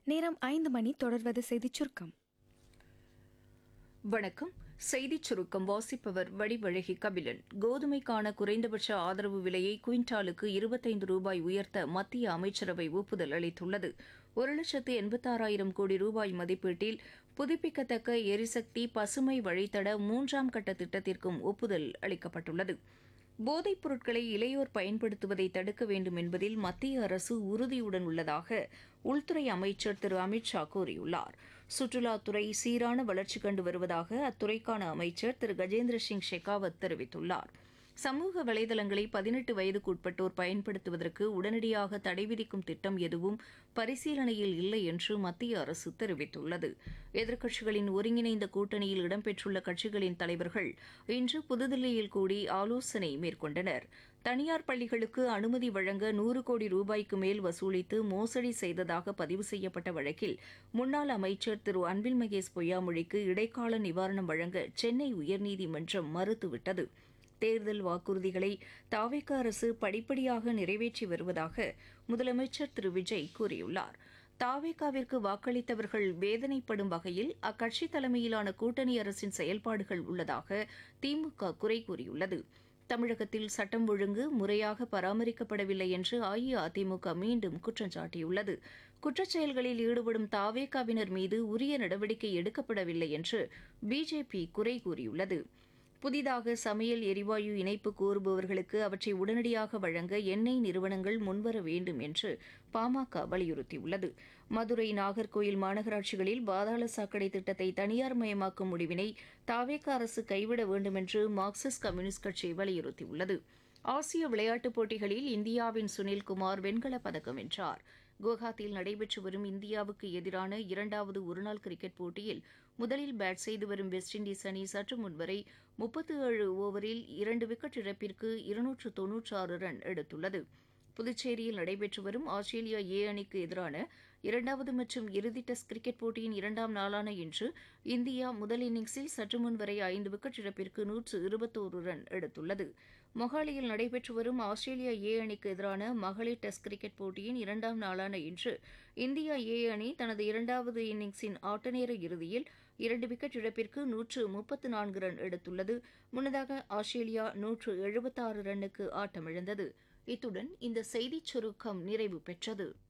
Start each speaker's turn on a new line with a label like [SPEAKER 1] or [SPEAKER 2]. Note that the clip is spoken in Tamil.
[SPEAKER 1] நேரம் ஐந்து மணி தொடர்வது செய்திச் சுருக்கம்
[SPEAKER 2] வணக்கம் செய்திச் சுருக்கம் வாசிப்பவர் வடிவழகி கபிலன் கோதுமைக்கான குறைந்தபட்ச ஆதரவு விலையை குவிண்டாலுக்கு இருபத்தைந்து ரூபாய் உயர்த்த மத்திய அமைச்சரவை ஒப்புதல் அளித்துள்ளது ஒரு லட்சத்து எண்பத்தாறாயிரம் கோடி ரூபாய் மதிப்பீட்டில் புதுப்பிக்கத்தக்க எரிசக்தி பசுமை வழித்தட மூன்றாம் கட்ட திட்டத்திற்கும் ஒப்புதல் அளிக்கப்பட்டுள்ளது போதைப் பொருட்களை இளையோர் பயன்படுத்துவதை தடுக்க வேண்டும் என்பதில் மத்திய அரசு உறுதியுடன் உள்ளதாக உள்துறை அமைச்சர் திரு அமித் ஷா கூறியுள்ளார் சுற்றுலாத்துறை சீரான வளர்ச்சி கண்டு வருவதாக அத்துறைக்கான அமைச்சர் திரு கஜேந்திர சிங் ஷெகாவத் தெரிவித்துள்ளார் சமூக வலைதளங்களை பதினெட்டு வயதுக்குட்பட்டோர் பயன்படுத்துவதற்கு உடனடியாக தடை விதிக்கும் திட்டம் எதுவும் பரிசீலனையில் இல்லை என்று மத்திய அரசு தெரிவித்துள்ளது எதிர்க்கட்சிகளின் ஒருங்கிணைந்த கூட்டணியில் இடம்பெற்றுள்ள கட்சிகளின் தலைவர்கள் இன்று புதுதில்லியில் கூடி ஆலோசனை மேற்கொண்டனர் தனியார் பள்ளிகளுக்கு அனுமதி வழங்க நூறு கோடி ரூபாய்க்கு மேல் வசூலித்து மோசடி செய்ததாக பதிவு செய்யப்பட்ட வழக்கில் முன்னாள் அமைச்சர் திரு அன்பில் மகேஷ் பொய்யாமொழிக்கு இடைக்கால நிவாரணம் வழங்க சென்னை உயர்நீதிமன்றம் மறுத்துவிட்டது தேர்தல் வாக்குறுதிகளை தாவேக அரசு படிப்படியாக நிறைவேற்றி வருவதாக முதலமைச்சர் திரு விஜய் கூறியுள்ளார் தாவேகாவிற்கு வாக்களித்தவர்கள் வேதனைப்படும் வகையில் அக்கட்சி தலைமையிலான கூட்டணி அரசின் செயல்பாடுகள் உள்ளதாக திமுக குறை கூறியுள்ளது தமிழகத்தில் சட்டம் ஒழுங்கு முறையாக பராமரிக்கப்படவில்லை என்று அஇஅதிமுக மீண்டும் குற்றம் சாட்டியுள்ளது குற்றச்செயல்களில் ஈடுபடும் தாவேகாவினர் மீது உரிய நடவடிக்கை எடுக்கப்படவில்லை என்று பிஜேபி குறை கூறியுள்ளது புதிதாக சமையல் எரிவாயு இணைப்பு கோருபவர்களுக்கு அவற்றை உடனடியாக வழங்க எண்ணெய் நிறுவனங்கள் முன்வர வேண்டும் என்று பாமக வலியுறுத்தியுள்ளது மதுரை நாகர்கோயில் மாநகராட்சிகளில் பாதாள சாக்கடை திட்டத்தை தனியார் மயமாக்கும் முடிவினை தாவேக அரசு கைவிட வேண்டும் என்று மார்க்சிஸ்ட் கம்யூனிஸ்ட் கட்சி வலியுறுத்தியுள்ளது ஆசிய விளையாட்டுப் போட்டிகளில் இந்தியாவின் சுனில்குமார் வெண்கலப் பதக்கம் வென்றார் குவஹாத்தியில் நடைபெற்று வரும் இந்தியாவுக்கு எதிரான இரண்டாவது ஒருநாள் கிரிக்கெட் போட்டியில் முதலில் பேட் செய்து வரும் வெஸ்ட் இண்டீஸ் அணி சற்று முன்வரை முப்பத்து ஏழு ஓவரில் இரண்டு விக்கெட் இழப்பிற்கு இருநூற்று தொன்னூற்றாறு ரன் எடுத்துள்ளது புதுச்சேரியில் நடைபெற்று வரும் ஆஸ்திரேலியா ஏ அணிக்கு எதிரான இரண்டாவது மற்றும் இறுதி டெஸ்ட் கிரிக்கெட் போட்டியின் இரண்டாம் நாளான இன்று இந்தியா முதல் இன்னிங்ஸில் சற்று முன் வரை ஐந்து விக்கெட் இழப்பிற்கு நூற்று இருபத்தோரு ரன் எடுத்துள்ளது மொஹாலியில் நடைபெற்று வரும் ஆஸ்திரேலியா ஏ அணிக்கு எதிரான மகளிர் டெஸ்ட் கிரிக்கெட் போட்டியின் இரண்டாம் நாளான இன்று இந்தியா ஏ அணி தனது இரண்டாவது இன்னிங்ஸின் ஆட்டநேர இறுதியில் இரண்டு விக்கெட் இழப்பிற்கு நூற்று முப்பத்து நான்கு ரன் எடுத்துள்ளது முன்னதாக ஆஸ்திரேலியா நூற்று எழுபத்தாறு ரன்னுக்கு ஆட்டமிழந்தது இத்துடன் இந்த செய்திச் சுருக்கம் நிறைவு பெற்றது